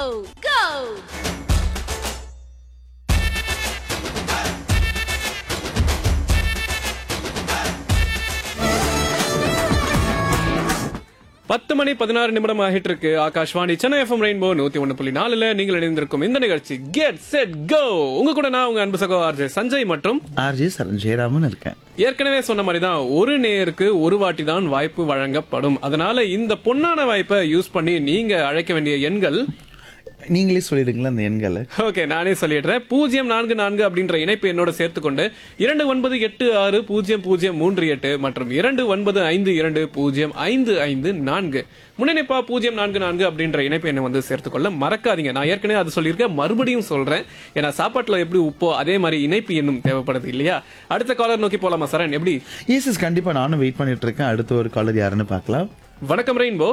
go, go! பத்து மணி பதினாறு நிமிடம் ஆகிட்டு இருக்கு ஆகாஷ்வாணி சென்னை எஃப்எம் ரெயின்போ நூத்தி ஒண்ணு புள்ளி நாலுல நீங்கள் இணைந்திருக்கும் இந்த நிகழ்ச்சி கெட் செட் கோ உங்க கூட நான் உங்க அன்பு சகோ ஆர்ஜே சஞ்சய் மற்றும் ஆர்ஜி சரண் ஜெயராமன் இருக்கேன் ஏற்கனவே சொன்ன மாதிரி தான் ஒரு நேருக்கு ஒரு வாட்டி தான் வாய்ப்பு வழங்கப்படும் அதனால இந்த பொன்னான வாய்ப்பை யூஸ் பண்ணி நீங்க அழைக்க வேண்டிய எண்கள் நீங்களே சொல்லிடுங்களா அந்த எண்களை ஓகே நானே சொல்லிடுறேன் பூஜ்ஜியம் நான்கு நான்கு அப்படின்ற இணைப்பு என்னோட சேர்த்துக்கொண்டு இரண்டு ஒன்பது எட்டு ஆறு பூஜ்ஜியம் பூஜ்ஜியம் மூன்று எட்டு மற்றும் இரண்டு ஒன்பது ஐந்து இரண்டு பூஜ்ஜியம் ஐந்து ஐந்து நான்கு முன்னணிப்பா பூஜ்ஜியம் நான்கு நான்கு அப்படின்ற இணைப்பு என்னை வந்து சேர்த்துக்கொள்ள மறக்காதீங்க நான் ஏற்கனவே அது சொல்லியிருக்கேன் மறுபடியும் சொல்றேன் ஏன்னா சாப்பாட்டுல எப்படி உப்போ அதே மாதிரி இணைப்பு இன்னும் தேவைப்படுது இல்லையா அடுத்த காலர் நோக்கி போலாமா சரண் எப்படி எஸ் எஸ் கண்டிப்பா நானும் வெயிட் பண்ணிட்டு இருக்கேன் அடுத்த ஒரு காலர் யாருன்னு பார்க்கலாம் வணக்கம் ரெயின்போ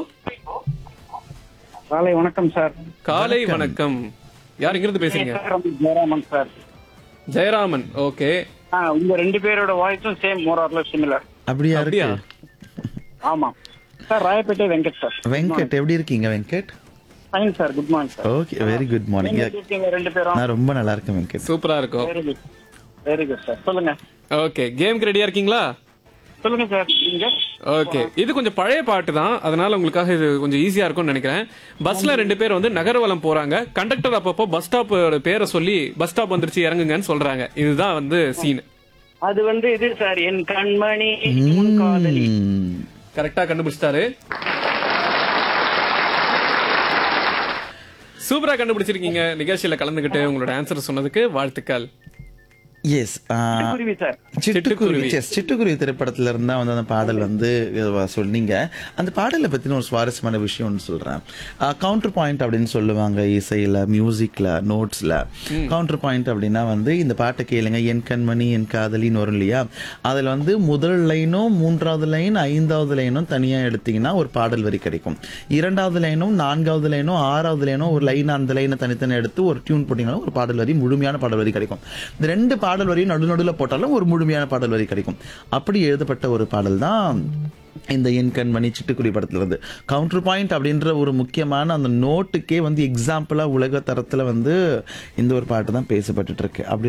காலை வணக்கம் சார் காலை வணக்கம் யார் இங்கிருந்து பேசுறீங்க sir, Jayaraman sir Jayaraman okay ஆ, உங்க ரெண்டு பேரோட வாய்ஸும் சேம் மோர் ஆர்ல சிமிலர் அப்படியா அப்படியா? இருக்கு ஆமா சார் ராயப்பேட்டை வெங்கட் சார் வெங்கட் எப்படி இருக்கீங்க Venkat fine sir good morning sir okay very good morning நீங்க எப்படி இருக்கீங்க ரெண்டு பேரும் நான் ரொம்ப நல்லா இருக்கேன் வெங்கட் சூப்பரா இருக்கும் very good very good sir சொல்லுங்க ஓகே கேம்க்கு ரெடியா இருக்கீங்களா சொல்லுங்க சார் நீங்க ஓகே இது கொஞ்சம் பழைய பாட்டு தான் அதனால உங்களுக்காக இது கொஞ்சம் ஈஸியா இருக்கும்னு நினைக்கிறேன் பஸ்ல ரெண்டு பேர் வந்து நகர்வலம் போறாங்க கண்டக்டர் அப்பப்போ பஸ் ஸ்டாப் பேரை சொல்லி பஸ் ஸ்டாப் வந்துருச்சு இறங்குங்கன்னு சொல்றாங்க இதுதான் வந்து சீன் அது வந்து இது சார் என் கண்மணி உன் காதலி ம். கரெக்டா கண்டுபிடிச்சிட்டாரு சூப்பரா கண்டுபிடிச்சிருக்கீங்க நிகழ்ச்சியில கலந்துகிட்டு உங்களோட ஆன்சர் சொன்னதுக்கு வாழ்த்துக்கள் எஸ் குருவி சார் சிட்டுக்குருவி எஸ் சிட்டுக்குருவி திரைப்படத்துல இருந்தா வந்து அந்த பாடல் வந்து அஹ், சொன்னீங்க அந்த பாடலை பத்தின ஒரு சுவாரஸ்யமான விஷயம் ஒன்று சொல்றேன் கவுண்டர் பாயிண்ட் அப்படின்னு சொல்லுவாங்க இசையில மியூசிக்ல நோட்ஸ்ல கவுண்டர் பாயிண்ட் அப்படின்னா வந்து இந்த பாட்டை கேளுங்க என் கண்மணி என் காதலின்னு வரும் இல்லையா அதுல வந்து முதல் லைனும் மூன்றாவது லைன் ஐந்தாவது லைனும் தனியா எடுத்தீங்கன்னா ஒரு பாடல் வரி கிடைக்கும் இரண்டாவது லைனும் நான்காவது லைனும் ஆறாவது லைனும் ஒரு லைன் அந்த லைனை தனித்தனி எடுத்து ஒரு டியூன் போட்டீங்கன்னா ஒரு பாடல் வரி முழுமையான பாடல் வரி கிடைக்கும் இந்த ரெண்டு பாடல் வரியும் நடு நடுவில் போட்டாலும் ஒரு முழுமையான பாடல் வரி கிடைக்கும் அப்படி எழுதப்பட்ட ஒரு பாடல் தான் இந்த என் கண்மணி சிட்டுக்குருவி படத்துல இருந்து கவுண்டர் பாயிண்ட் அப்படின்ற ஒரு முக்கியமான அந்த நோட்டுக்கே வந்து எக்ஸாம்பிளா உலக தரத்துல வந்து இந்த ஒரு பாட்டு தான் பேசப்பட்டுட்டு இருக்கு அப்படி